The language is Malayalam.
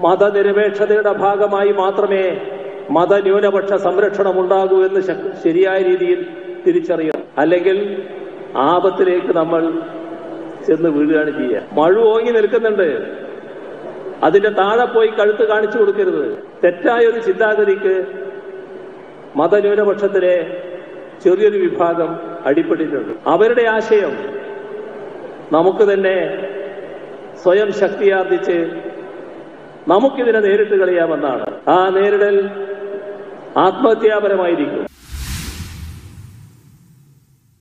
മതനിരപേക്ഷതയുടെ ഭാഗമായി മാത്രമേ മതന്യൂനപക്ഷ സംരക്ഷണം ഉണ്ടാകൂ എന്ന് ശ- ശരിയായ രീതിയിൽ തിരിച്ചറിയണം അല്ലെങ്കിൽ ആപത്തിലേക്ക് നമ്മൾ ചെന്ന് വീഴുകയാണ് ചെയ്യുക മഴ ഓങ്ങി നിൽക്കുന്നുണ്ട് അതിന്റെ താഴെ പോയി കഴുത്ത് കാണിച്ചു കൊടുക്കരുത് തെറ്റായ ഒരു ചിന്താഗതിക്ക് മതന്യൂനപക്ഷത്തിലെ ചെറിയൊരു വിഭാഗം അടിപ്പെട്ടിട്ടുണ്ട് അവരുടെ ആശയം നമുക്ക് തന്നെ സ്വയം ശക്തിയാർജിച്ച് നമുക്കിതിനെ നേരിട്ട് കളയാമെന്നാണ് ആ നേരിടൽ ആത്മഹത്യാപരമായിരിക്കും